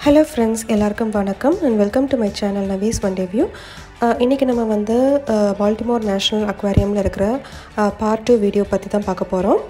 hello friends எல்லாருக்கும் வணக்கம் and welcome to my channel நவீஸ் ஒன் டேவியூ இன்றைக்கி நம்ம வந்து பால்டிமோர் நேஷ்னல் அக்வாரியமில் இருக்கிற பார்ட் டூ வீடியோ பற்றி தான் பார்க்க போகிறோம்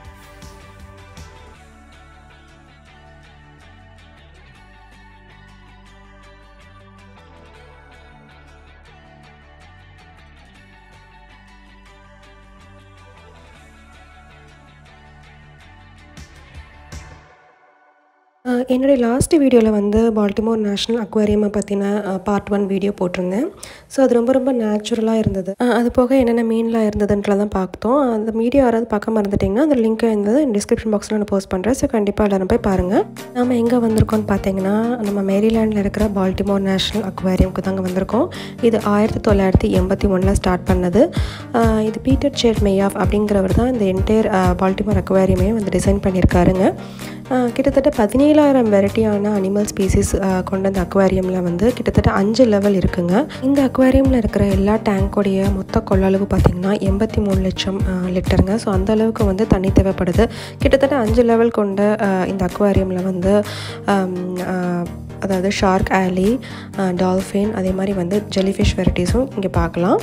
என்னுடைய லாஸ்ட் வீடியோவில் வந்து பால்டிமோர் நேஷ்னல் அக்வாரியமை பற்றின பார்ட் ஒன் வீடியோ போட்டிருந்தேன் ஸோ அது ரொம்ப ரொம்ப நேச்சுரலாக இருந்தது அது போக என்னென்ன மீன்லாம் இருந்ததுன்றதான் பார்த்தோம் அந்த வீடியோ யாராவது பார்க்க மறந்துட்டிங்கன்னா அந்த லிங்க் இருந்தது டிஸ்கிரிப்ஷன் பாக்ஸில் நான் போஸ்ட் பண்ணுறேன் ஸோ கண்டிப்பாக எல்லோரும் போய் பாருங்கள் நம்ம எங்கே வந்திருக்கோம்னு பார்த்தீங்கன்னா நம்ம மேரிலேண்டில் இருக்கிற பால்டிமோர் நேஷ்னல் அக்வாரியமுக்கு தாங்க வந்திருக்கோம் இது ஆயிரத்தி தொள்ளாயிரத்தி எண்பத்தி ஒன்றில் ஸ்டார்ட் பண்ணது இது பீட்டர் சேர் மேயாஃப் அப்படிங்கிறவர் தான் இந்த என்டையர் பால்டிமோர் அக்வாரியமே வந்து டிசைன் பண்ணியிருக்காருங்க கிட்டத்தட்ட பதினேழாயிரம் வெரைட்டியான அனிமல் ஸ்பீசிஸ் கொண்ட அந்த அக்வாரியமில் வந்து கிட்டத்தட்ட அஞ்சு லெவல் இருக்குங்க இந்த அக்வாரியமில் இருக்கிற எல்லா டேங்கோடைய மொத்த கொள்ளளவு பார்த்திங்கன்னா எண்பத்தி மூணு லட்சம் லிட்டருங்க ஸோ அந்த அளவுக்கு வந்து தண்ணி தேவைப்படுது கிட்டத்தட்ட அஞ்சு லெவல் கொண்ட இந்த அக்வாரியமில் வந்து அதாவது ஷார்க் ஆலி டால்ஃபின் அதே மாதிரி வந்து ஜெலிஃபிஷ் வெரைட்டிஸும் இங்கே பார்க்கலாம்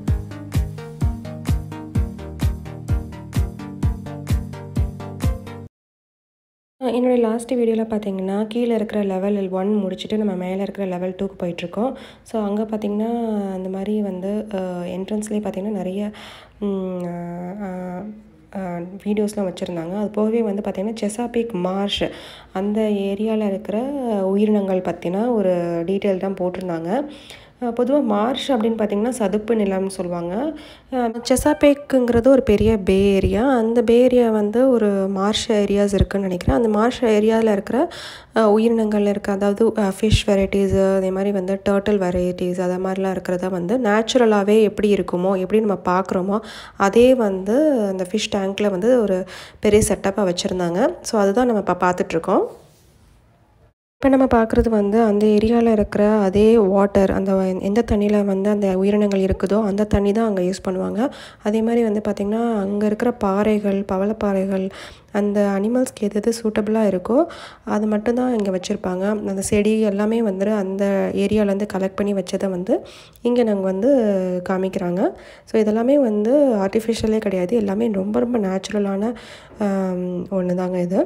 என்னுடைய லாஸ்ட் வீடியோவில் பார்த்தீங்கன்னா கீழே இருக்கிற லெவல் ஒன் முடிச்சுட்டு நம்ம மேலே இருக்கிற லெவல் டூக்கு போயிட்டுருக்கோம் ஸோ அங்கே பார்த்திங்கன்னா அந்த மாதிரி வந்து என்ட்ரன்ஸ்லேயே பார்த்திங்கன்னா நிறைய வீடியோஸ்லாம் வச்சுருந்தாங்க அது போகவே வந்து பார்த்திங்கன்னா செசாபிக் மார்ஷ் அந்த ஏரியாவில் இருக்கிற உயிரினங்கள் பற்றின ஒரு டீட்டெயில் தான் போட்டிருந்தாங்க பொதுவாக மார்ஷ் அப்படின்னு பார்த்திங்கன்னா சதுப்பு நிலம்னு சொல்லுவாங்க செசாபேக்குங்கிறது ஒரு பெரிய பே ஏரியா அந்த பே ஏரியா வந்து ஒரு மார்ஷ் ஏரியாஸ் இருக்குதுன்னு நினைக்கிறேன் அந்த மார்ஷ் ஏரியாவில் இருக்கிற உயிரினங்கள் இருக்குது அதாவது ஃபிஷ் வெரைட்டிஸு அதே மாதிரி வந்து டேர்ட்டில் வெரைட்டிஸ் அதை மாதிரிலாம் இருக்கிறத வந்து நேச்சுரலாகவே எப்படி இருக்குமோ எப்படி நம்ம பார்க்குறோமோ அதே வந்து அந்த ஃபிஷ் டேங்க்கில் வந்து ஒரு பெரிய செட்டப்பாக வச்சுருந்தாங்க ஸோ அதுதான் நம்ம இப்போ பார்த்துட்ருக்கோம் இப்போ நம்ம பார்க்குறது வந்து அந்த ஏரியாவில் இருக்கிற அதே வாட்டர் அந்த எந்த தண்ணியில் வந்து அந்த உயிரினங்கள் இருக்குதோ அந்த தண்ணி தான் அங்கே யூஸ் பண்ணுவாங்க அதே மாதிரி வந்து பார்த்திங்கன்னா அங்கே இருக்கிற பாறைகள் பவளப்பாறைகள் அந்த அனிமல்ஸ்க்கு எது எது சூட்டபுளாக இருக்கோ அது மட்டும்தான் இங்கே வச்சுருப்பாங்க அந்த செடி எல்லாமே வந்து அந்த ஏரியாவிலேருந்து கலெக்ட் பண்ணி வச்சதை வந்து இங்கே நாங்கள் வந்து காமிக்கிறாங்க ஸோ இதெல்லாமே வந்து ஆர்டிஃபிஷியலே கிடையாது எல்லாமே ரொம்ப ரொம்ப நேச்சுரலான ஒன்று தாங்க இது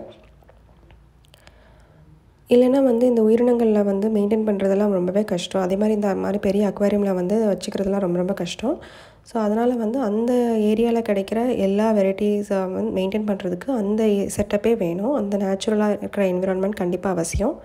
இல்லைன்னா வந்து இந்த உயிரினங்களில் வந்து மெயின்டைன் பண்ணுறதெல்லாம் ரொம்பவே கஷ்டம் அதே மாதிரி இந்த மாதிரி பெரிய அக்வாரியமில் வந்து வச்சுக்கிறதுலாம் ரொம்ப ரொம்ப கஷ்டம் ஸோ அதனால் வந்து அந்த ஏரியாவில் கிடைக்கிற எல்லா வெரைட்டிஸை வந்து மெயின்டைன் பண்ணுறதுக்கு அந்த செட்டப்பே வேணும் அந்த நேச்சுரலாக இருக்கிற என்விரான்மெண்ட் கண்டிப்பாக அவசியம்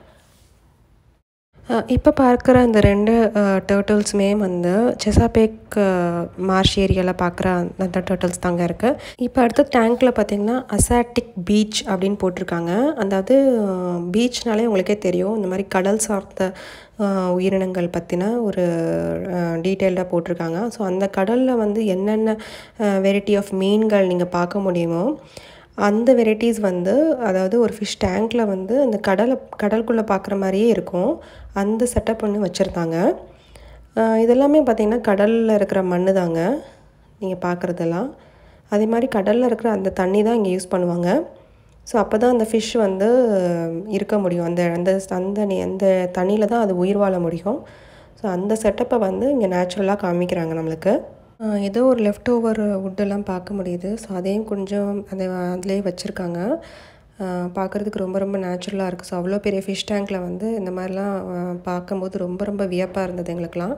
இப்போ பார்க்குற இந்த ரெண்டு டேர்ட்டில்ஸுமே வந்து செசாபேக் மார்ஷ் ஏரியாவில் பார்க்குற அந்த டேர்ட்டில்ஸ் தாங்க இருக்குது இப்போ அடுத்த டேங்க்கில் பார்த்திங்கன்னா அசாட்டிக் பீச் அப்படின்னு போட்டிருக்காங்க அதாவது பீச்னாலே உங்களுக்கே தெரியும் இந்த மாதிரி கடல் சார்ந்த உயிரினங்கள் பற்றின ஒரு டீட்டெயில்டாக போட்டிருக்காங்க ஸோ அந்த கடலில் வந்து என்னென்ன வெரைட்டி ஆஃப் மீன்கள் நீங்கள் பார்க்க முடியுமோ அந்த வெரைட்டிஸ் வந்து அதாவது ஒரு ஃபிஷ் டேங்க்கில் வந்து அந்த கடலை கடலுக்குள்ளே பார்க்குற மாதிரியே இருக்கும் அந்த செட்டப் ஒன்று வச்சுருந்தாங்க இதெல்லாமே பார்த்திங்கன்னா கடலில் இருக்கிற மண் தாங்க நீங்கள் பார்க்குறதெல்லாம் அதே மாதிரி கடலில் இருக்கிற அந்த தண்ணி தான் இங்கே யூஸ் பண்ணுவாங்க ஸோ அப்போ தான் அந்த ஃபிஷ் வந்து இருக்க முடியும் அந்த அந்த அந்த அந்த தண்ணியில் தான் அது உயிர் வாழ முடியும் ஸோ அந்த செட்டப்பை வந்து இங்கே நேச்சுரலாக காமிக்கிறாங்க நம்மளுக்கு ஏதோ ஒரு லெஃப்ட் ஓவர் வுட்டெல்லாம் பார்க்க முடியுது ஸோ அதையும் கொஞ்சம் அதை அதிலே வச்சுருக்காங்க பார்க்குறதுக்கு ரொம்ப ரொம்ப நேச்சுரலாக இருக்குது ஸோ அவ்வளோ பெரிய ஃபிஷ் டேங்க்கில் வந்து இந்த மாதிரிலாம் பார்க்கும்போது ரொம்ப ரொம்ப வியப்பாக இருந்தது எங்களுக்கெலாம்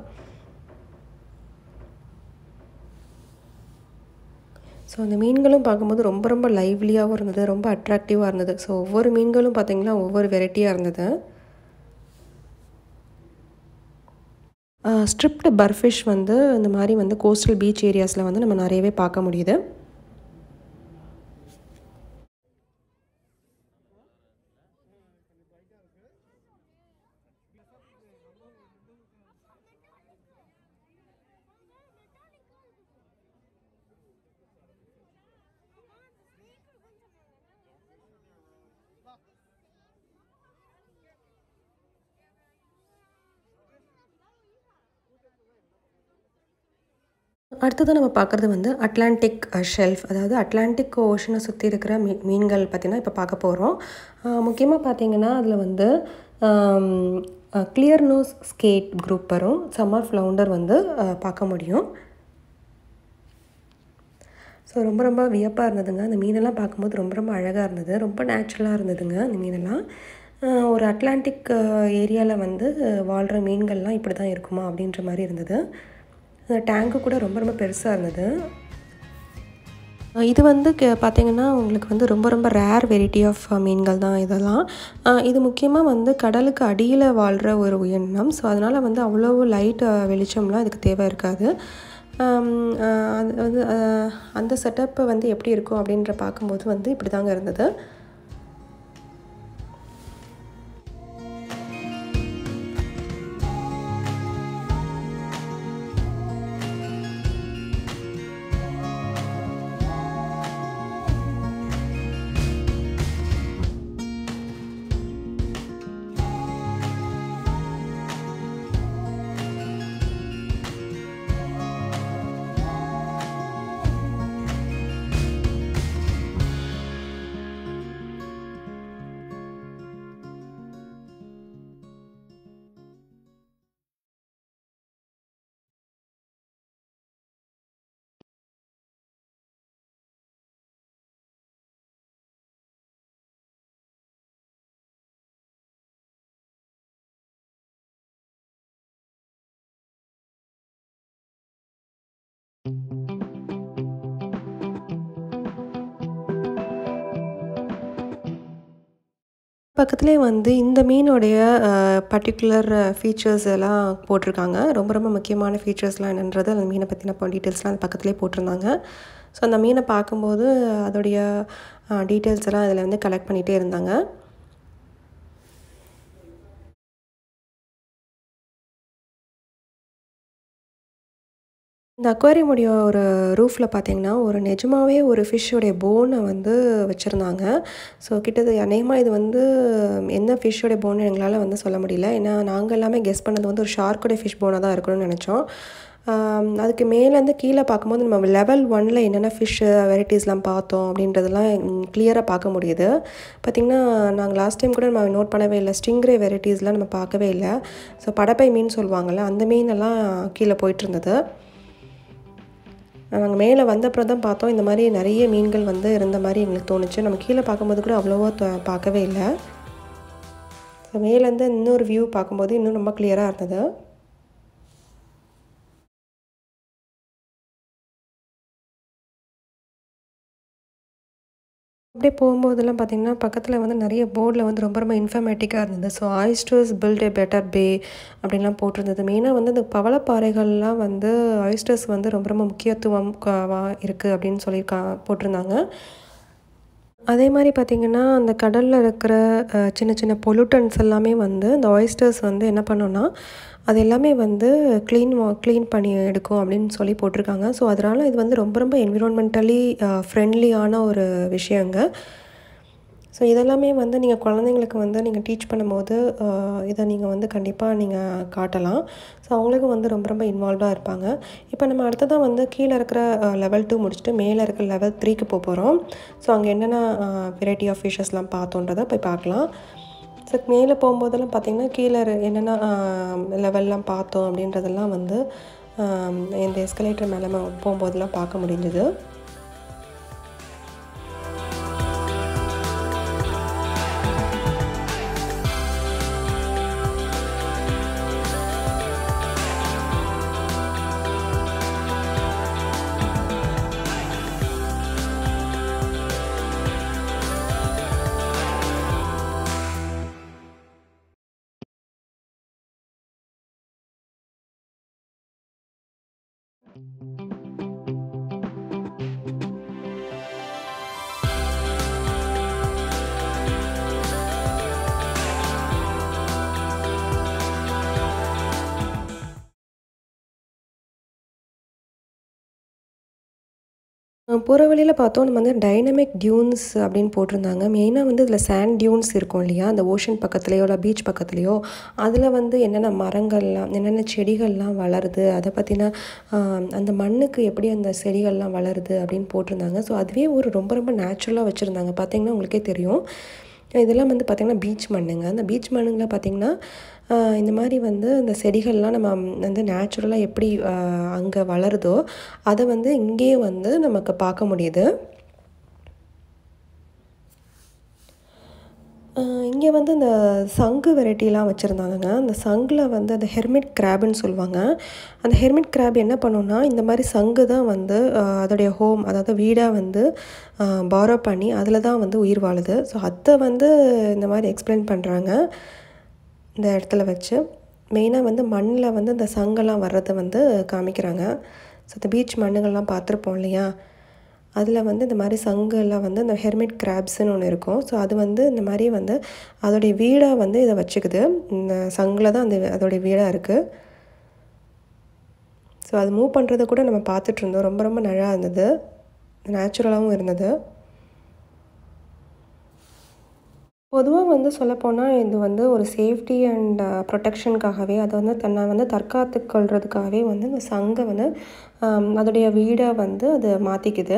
ஸோ அந்த மீன்களும் பார்க்கும்போது ரொம்ப ரொம்ப லைவ்லியாகவும் இருந்தது ரொம்ப அட்ராக்டிவாக இருந்தது ஸோ ஒவ்வொரு மீன்களும் பார்த்திங்கன்னா ஒவ்வொரு வெரைட்டியாக இருந்தது ஸ்ட்ரிப்டு பர்ஃபிஷ் வந்து இந்த மாதிரி வந்து கோஸ்டல் பீச் ஏரியாஸில் வந்து நம்ம நிறையவே பார்க்க முடியுது அடுத்தது நம்ம பார்க்குறது வந்து அட்லாண்டிக் ஷெல்ஃப் அதாவது அட்லாண்டிக் ஓஷனை சுற்றி இருக்கிற மீ மீன்கள் பற்றினா இப்போ பார்க்க போகிறோம் முக்கியமாக பார்த்தீங்கன்னா அதில் வந்து கிளியர் நோஸ் ஸ்கேட் குரூப் வரும் சம்மர் ஃப்ளவுண்டர் வந்து பார்க்க முடியும் ஸோ ரொம்ப ரொம்ப வியப்பாக இருந்ததுங்க அந்த மீனெல்லாம் பார்க்கும்போது ரொம்ப ரொம்ப அழகாக இருந்தது ரொம்ப நேச்சுரலாக இருந்ததுங்க அந்த மீனெல்லாம் ஒரு அட்லாண்டிக் ஏரியாவில் வந்து வாழ்கிற மீன்கள்லாம் இப்படி தான் இருக்குமா அப்படின்ற மாதிரி இருந்தது அந்த டேங்க்கு கூட ரொம்ப ரொம்ப பெருசாக இருந்தது இது வந்து பார்த்திங்கன்னா உங்களுக்கு வந்து ரொம்ப ரொம்ப ரேர் வெரைட்டி ஆஃப் மீன்கள் தான் இதெல்லாம் இது முக்கியமாக வந்து கடலுக்கு அடியில் வாழ்கிற ஒரு உயிரினம் ஸோ அதனால் வந்து அவ்வளோ லைட் வெளிச்சம்லாம் இதுக்கு தேவை இருக்காது அது வந்து அந்த செட்டப்பை வந்து எப்படி இருக்கும் அப்படின்ற பார்க்கும்போது வந்து இப்படி தாங்க இருந்தது பக்கத்துலேயே வந்து இந்த மீனுடைய பர்டிகுலர் ஃபீச்சர்ஸ் எல்லாம் போட்டிருக்காங்க ரொம்ப ரொம்ப முக்கியமான ஃபீச்சர்ஸ்லாம் என்னன்றது அந்த மீனை பற்றின டீட்டெயில்ஸ்லாம் அந்த பக்கத்துலேயே போட்டிருந்தாங்க ஸோ அந்த மீனை பார்க்கும்போது அதோடைய டீட்டெயில்ஸ் எல்லாம் அதில் வந்து கலெக்ட் பண்ணிகிட்டே இருந்தாங்க இந்த அக்வாரியமுடைய ஒரு ரூஃபில் பார்த்தீங்கன்னா ஒரு நிஜமாகவே ஒரு ஃபிஷ்ஷோடைய போனை வந்து வச்சுருந்தாங்க ஸோ கிட்டத்தட்ட அநேகமாக இது வந்து என்ன ஃபிஷ்ஷோடைய போன் எங்களால் வந்து சொல்ல முடியல ஏன்னா நாங்கள் எல்லாமே கெஸ் பண்ணது வந்து ஒரு ஷார்க்கோடைய ஃபிஷ் போனாக தான் இருக்கணும்னு நினச்சோம் அதுக்கு மேலேருந்து கீழே பார்க்கும்போது நம்ம லெவல் ஒனில் என்னென்ன ஃபிஷ் வெரைட்டிஸ்லாம் பார்த்தோம் அப்படின்றதெல்லாம் கிளியராக பார்க்க முடியுது பார்த்திங்கன்னா நாங்கள் லாஸ்ட் டைம் கூட நம்ம நோட் பண்ணவே இல்லை ஸ்டிங்ரே வெரைட்டிஸ்லாம் நம்ம பார்க்கவே இல்லை ஸோ படப்பை மீன் சொல்லுவாங்கள்ல அந்த மீனெல்லாம் கீழே போயிட்டு இருந்தது நாங்கள் மேலே வந்த அப்புறம் தான் பார்த்தோம் இந்த மாதிரி நிறைய மீன்கள் வந்து இருந்த மாதிரி எங்களுக்கு தோணுச்சு நம்ம கீழே பார்க்கும்போது கூட அவ்வளோவா பார்க்கவே இல்லை ஸோ மேலேருந்து இன்னொரு வியூ பார்க்கும்போது இன்னும் ரொம்ப கிளியராக இருந்தது அப்படியே போகும்போதெல்லாம் பார்த்திங்கன்னா பக்கத்தில் வந்து நிறைய போர்டில் வந்து ரொம்ப ரொம்ப இன்ஃபர்மேட்டிக்காக இருந்தது so oysters build a better bay அப்படின்லாம் போட்டிருந்தது மெயினாக வந்து இந்த பவளப்பாறைகள்லாம் வந்து ஆயிஸ்டர்ஸ் வந்து ரொம்ப ரொம்ப முக்கியத்துவம் இருக்குது அப்படின்னு சொல்லியிருக்கா போட்டிருந்தாங்க அதே மாதிரி பார்த்திங்கன்னா அந்த கடலில் இருக்கிற சின்ன சின்ன பொல்யூட்டன்ஸ் எல்லாமே வந்து இந்த ஆயிஸ்டர்ஸ் வந்து என்ன பண்ணோன்னா அது எல்லாமே வந்து க்ளீன் க்ளீன் பண்ணி எடுக்கும் அப்படின்னு சொல்லி போட்டிருக்காங்க ஸோ அதனால் இது வந்து ரொம்ப ரொம்ப என்விரான்மெண்டலி ஃப்ரெண்ட்லியான ஒரு விஷயங்க ஸோ இதெல்லாமே வந்து நீங்கள் குழந்தைங்களுக்கு வந்து நீங்கள் டீச் பண்ணும்போது இதை நீங்கள் வந்து கண்டிப்பாக நீங்கள் காட்டலாம் ஸோ அவங்களுக்கும் வந்து ரொம்ப ரொம்ப இன்வால்வ்டாக இருப்பாங்க இப்போ நம்ம அடுத்ததான் வந்து கீழே இருக்கிற லெவல் டூ முடிச்சுட்டு மேலே இருக்கிற லெவல் த்ரீக்கு போக போகிறோம் ஸோ அங்கே என்னென்ன வெரைட்டி ஆஃப் ஃபிஷஸ்லாம் பார்த்தோன்றதை போய் பார்க்கலாம் ஸோ மேலே போகும்போதெல்லாம் பார்த்திங்கன்னா கீழே என்னென்ன லெவல்லாம் பார்த்தோம் அப்படின்றதெல்லாம் வந்து இந்த எஸ்கலேட்டர் மேலே போகும்போதெல்லாம் பார்க்க முடிஞ்சது போகிற வழியில் பார்த்தோம் நம்ம வந்து டைனமிக் டியூன்ஸ் அப்படின்னு போட்டிருந்தாங்க மெயினாக வந்து இதில் சேண்ட் டியூன்ஸ் இருக்கும் இல்லையா அந்த ஓஷன் பக்கத்துலேயோ இல்லை பீச் பக்கத்துலேயோ அதில் வந்து என்னென்ன மரங்கள்லாம் என்னென்ன செடிகள்லாம் வளருது அதை பற்றின அந்த மண்ணுக்கு எப்படி அந்த செடிகள்லாம் வளருது அப்படின்னு போட்டிருந்தாங்க ஸோ அதுவே ஒரு ரொம்ப ரொம்ப நேச்சுரலாக வச்சுருந்தாங்க பார்த்தீங்கன்னா உங்களுக்கே தெரியும் இதெல்லாம் வந்து பார்த்திங்கன்னா பீச் மண்ணுங்க அந்த பீச் மண்ணுங்களை பார்த்திங்கன்னா இந்த மாதிரி வந்து இந்த செடிகள்லாம் நம்ம வந்து நேச்சுரலாக எப்படி அங்கே வளருதோ அதை வந்து இங்கேயே வந்து நமக்கு பார்க்க முடியுது இங்கே வந்து இந்த சங்கு வெரைட்டிலாம் வச்சுருந்தாங்கங்க அந்த சங்கில் வந்து அந்த ஹெர்மிட் கிராப்னு சொல்லுவாங்க அந்த ஹெர்மிட் கிராப் என்ன பண்ணுன்னா இந்த மாதிரி சங்கு தான் வந்து அதோடைய ஹோம் அதாவது வீடாக வந்து பாரோ பண்ணி அதில் தான் வந்து உயிர் வாழுது ஸோ அதை வந்து இந்த மாதிரி எக்ஸ்பிளைன் பண்ணுறாங்க இந்த இடத்துல வச்சு மெயினாக வந்து மண்ணில் வந்து இந்த சங்கெல்லாம் வர்றதை வந்து காமிக்கிறாங்க ஸோ இந்த பீச் மண்ணுகள்லாம் பார்த்துருப்போம் இல்லையா அதில் வந்து இந்த மாதிரி சங்கெல்லாம் வந்து இந்த ஹெர்மிட் கிராப்ஸ்னு ஒன்று இருக்கும் ஸோ அது வந்து இந்த மாதிரி வந்து அதோடைய வீடாக வந்து இதை வச்சுக்குது இந்த சங்கில் தான் அந்த அதோடைய வீடாக இருக்குது ஸோ அது மூவ் பண்ணுறதை கூட நம்ம பார்த்துட்டு இருந்தோம் ரொம்ப ரொம்ப நல்லா இருந்தது நேச்சுரலாகவும் இருந்தது பொதுவாக வந்து சொல்லப்போனால் இது வந்து ஒரு சேஃப்டி அண்ட் ப்ரொடெக்ஷனுக்காகவே அதை வந்து தன்னை வந்து தற்காத்து கொள்றதுக்காகவே வந்து இந்த சங்கை வந்து அதோடைய வீடாக வந்து அது மாற்றிக்குது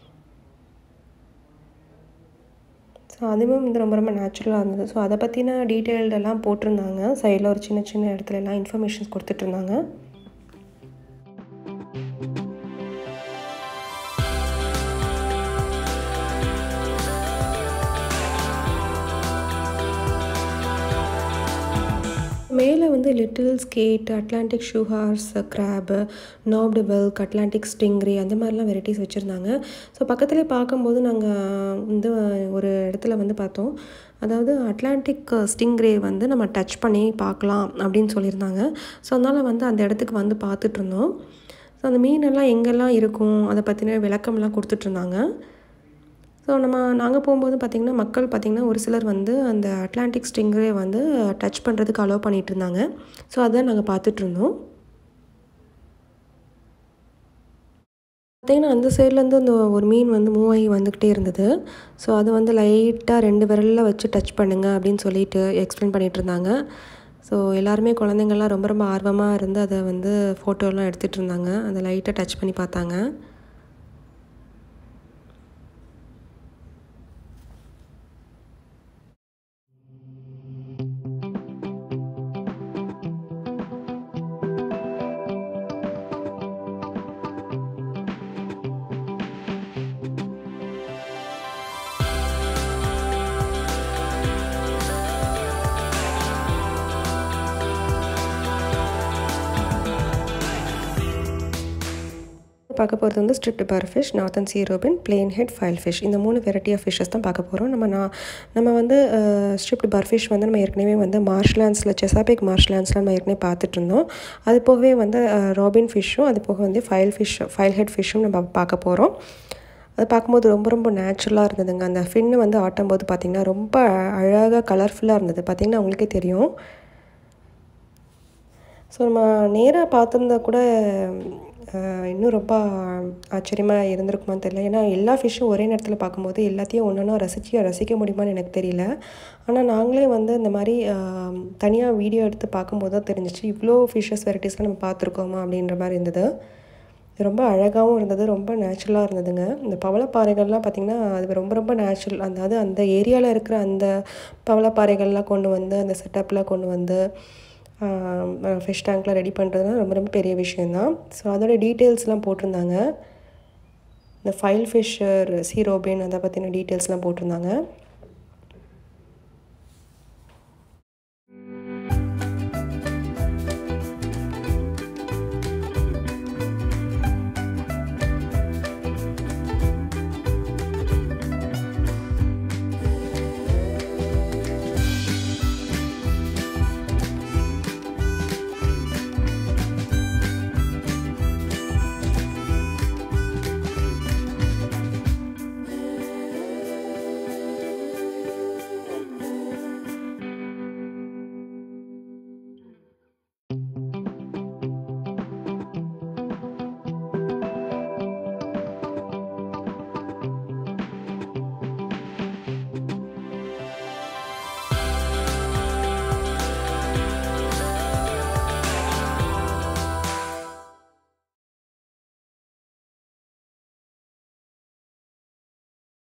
ஸோ அதுவும் வந்து ரொம்ப ரொம்ப நேச்சுரலாக இருந்தது ஸோ அதை பற்றின டீட்டெயில்டெல்லாம் போட்டிருந்தாங்க சைடில் ஒரு சின்ன சின்ன இடத்துல எல்லாம் இன்ஃபர்மேஷன்ஸ் கொடுத்துட்ருந்தாங்க மேலே வந்து little skate Atlantic horseshoe crab knobbed whelk Atlantic stingray அந்த மாதிரிலாம் வெரைட்டிஸ் வச்சுருந்தாங்க ஸோ பக்கத்துலேயே பார்க்கும்போது நாங்கள் வந்து ஒரு இடத்துல வந்து பார்த்தோம் அதாவது அட்லாண்டிக் ஸ்டிங்ரே வந்து நம்ம டச் பண்ணி பார்க்கலாம் அப்படின்னு சொல்லியிருந்தாங்க ஸோ அதனால் வந்து அந்த இடத்துக்கு வந்து பார்த்துட்டு இருந்தோம் ஸோ அந்த மீனெல்லாம் எங்கெல்லாம் இருக்கும் அதை பற்றின விளக்கம்லாம் கொடுத்துட்ருந்தாங்க ஸோ நம்ம நாங்கள் போகும்போது பார்த்திங்கன்னா மக்கள் பார்த்திங்கன்னா ஒரு சிலர் வந்து அந்த அட்லாண்டிக் ஸ்டிங்கரே வந்து டச் பண்ணுறதுக்கு அலோவ் பண்ணிகிட்டு இருந்தாங்க ஸோ அதான் நாங்கள் பார்த்துட்ருந்தோம் பார்த்திங்கன்னா அந்த சைட்லேருந்து அந்த ஒரு மீன் வந்து மூவ் ஆகி வந்துக்கிட்டே இருந்தது ஸோ அது வந்து லைட்டாக ரெண்டு விரலில் வச்சு டச் பண்ணுங்க அப்படின்னு சொல்லிட்டு எக்ஸ்பிளைன் பண்ணிகிட்டு இருந்தாங்க ஸோ எல்லாருமே குழந்தைங்கள்லாம் ரொம்ப ரொம்ப ஆர்வமாக இருந்து அதை வந்து ஃபோட்டோலாம் எடுத்துகிட்டு இருந்தாங்க அதை லைட்டாக டச் பண்ணி பார்த்தாங்க பார்க்க போகிறது வந்து striped burrfish northern sea robin planehead filefish இந்த மூணு வெரைட்டி ஆஃப் ஃபிஷ்ஷஸ் தான் பார்க்க போகிறோம் நம்ம நான் நம்ம வந்து ஸ்ட்ரிப்ட் பார் ஃபிஷ் வந்து நம்ம ஏற்கனவே வந்து மார்ஷ்லாண்ட்ஸில் செசாபேக் மார்ஷ்லாண்ட்ஸில் நம்ம ஏற்கனவே பார்த்துட்டு இருந்தோம் அது போகவே வந்து ராபின் ஃபிஷ்ஷும் அது போக வந்து ஃபைல் ஃபிஷ் ஃபைல் ஹெட் ஃபிஷ்ஷும் நம்ம பார்க்க போகிறோம் அது பார்க்கும்போது ரொம்ப ரொம்ப நேச்சுரலாக இருந்ததுங்க அந்த ஃபின்னு வந்து ஆட்டும்போது பார்த்திங்கன்னா ரொம்ப அழகாக கலர்ஃபுல்லாக இருந்தது பார்த்திங்கன்னா உங்களுக்கே தெரியும் ஸோ நம்ம நேராக பார்த்துருந்தா கூட இன்னும் ரொம்ப ஆச்சரியமாக இருந்திருக்குமான்னு தெரியல ஏன்னா எல்லா ஃபிஷ்ஷும் ஒரே நேரத்தில் பார்க்கும்போது எல்லாத்தையும் ஒன்று ஒன்றா ரசித்து ரசிக்க முடியுமான்னு எனக்கு தெரியல ஆனால் நாங்களே வந்து இந்த மாதிரி தனியாக வீடியோ எடுத்து பார்க்கும்போது தான் தெரிஞ்சிச்சு இவ்வளோ ஃபிஷ்ஷஸ் வெரைட்டிஸ்லாம் நம்ம பார்த்துருக்கோமா அப்படின்ற மாதிரி இருந்தது ரொம்ப அழகாகவும் இருந்தது ரொம்ப நேச்சுரலாக இருந்ததுங்க இந்த பவளப்பாறைகள்லாம் பார்த்திங்கன்னா அது ரொம்ப ரொம்ப நேச்சுரல் அதாவது அந்த ஏரியாவில் இருக்கிற அந்த பவளப்பாறைகள்லாம் கொண்டு வந்து அந்த செட்டப்லாம் கொண்டு வந்து ஃபிஷ் டேங்க்லாம் ரெடி பண்ணுறதுலாம் ரொம்ப ரொம்ப பெரிய விஷயந்தான் ஸோ அதோட டீட்டெயில்ஸ்லாம் போட்டிருந்தாங்க இந்த ஃபைல் ஃபிஷ்ஷர் சீரோபின் அதை பற்றின டீட்டெயில்ஸ்லாம் போட்டிருந்தாங்க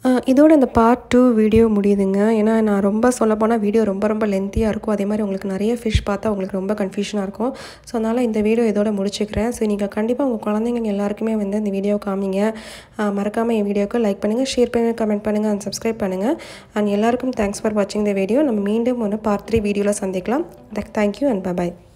இதோட இந்த பார்ட் டூ வீடியோ முடியுதுங்க ஏன்னா நான் ரொம்ப சொல்ல போனால் வீடியோ ரொம்ப ரொம்ப லென்த்தியாக இருக்கும் அதே மாதிரி உங்களுக்கு நிறைய ஃபிஷ் பார்த்தா உங்களுக்கு ரொம்ப கன்ஃபியூஷனாக இருக்கும் ஸோ அதனால் இந்த வீடியோ இதோட முடிச்சுக்கிறேன் ஸோ நீங்கள் கண்டிப்பாக உங்கள் குழந்தைங்க எல்லாருக்குமே வந்து இந்த வீடியோ காமிங்க மறக்காமல் என் வீடியோக்கு லைக் பண்ணுங்கள் ஷேர் பண்ணுங்கள் கமெண்ட் பண்ணுங்கள் அண்ட் சப்ஸ்கிரைப் பண்ணுங்கள் அண்ட் எல்லாருக்கும் தேங்க்ஸ் ஃபார் வாட்சிங் த வீடியோ நம்ம மீண்டும் ஒன்று பார்ட் த்ரீ வீடியோவில் சந்திக்கலாம் தேங்க்யூ அண்ட் பை